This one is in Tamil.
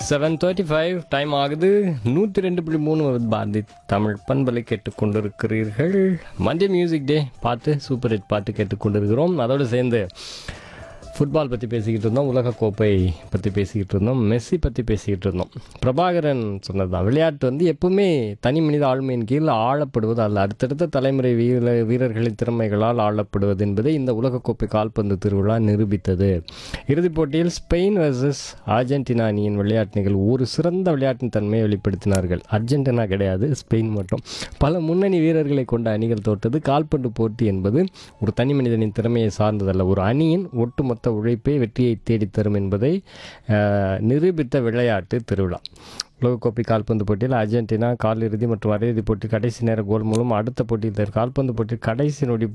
செவன் தேர்ட்டி ஃபைவ் டைம் ஆகுது நூற்றி ரெண்டு புள்ளி மூணு பாரதி தமிழ் பண்பலை கேட்டுக்கொண்டிருக்கிறீர்கள் மண்டே மியூசிக் டே பாட்டு சூப்பர் ஹிட் பாட்டு கேட்டுக்கொண்டிருக்கிறோம் அதோடு சேர்ந்து ஃபுட்பால் பற்றி பேசிக்கிட்டு இருந்தோம் உலகக்கோப்பை பற்றி பேசிக்கிட்டு இருந்தோம் மெஸ்ஸி பற்றி பேசிக்கிட்டு இருந்தோம் பிரபாகரன் சொன்னது தான் விளையாட்டு வந்து எப்பவுமே தனி மனித ஆளுமையின் கீழ் ஆளப்படுவது அல்ல அடுத்தடுத்த தலைமுறை வீர வீரர்களின் திறமைகளால் ஆளப்படுவது என்பதை இந்த உலகக்கோப்பை கால்பந்து திருவிழா நிரூபித்தது இறுதிப் போட்டியில் ஸ்பெயின் வர்சஸ் அர்ஜென்டினா அணியின் விளையாட்டு நிகழ்வு ஒரு சிறந்த விளையாட்டின் தன்மையை வெளிப்படுத்தினார்கள் அர்ஜென்டினா கிடையாது ஸ்பெயின் மட்டும் பல முன்னணி வீரர்களை கொண்ட அணிகள் தோற்றது கால்பந்து போட்டி என்பது ஒரு தனி மனிதனின் திறமையை சார்ந்ததல்ல ஒரு அணியின் ஒட்டுமொத்த உழைப்பே வெற்றியை தேடித்தரும் என்பதை அஹ், நிரூபித்த விளையாட்டு திருவிழா உலகக்கோப்பை கால்பந்து போட்டியில் அர்ஜென்டினா காலிறுதி மற்றும் அரையிறுதி போட்டி கடைசி நேர கோல் மூலம் அடுத்த போட்டியில் கால்பந்து போட்டி கடைசி நொடி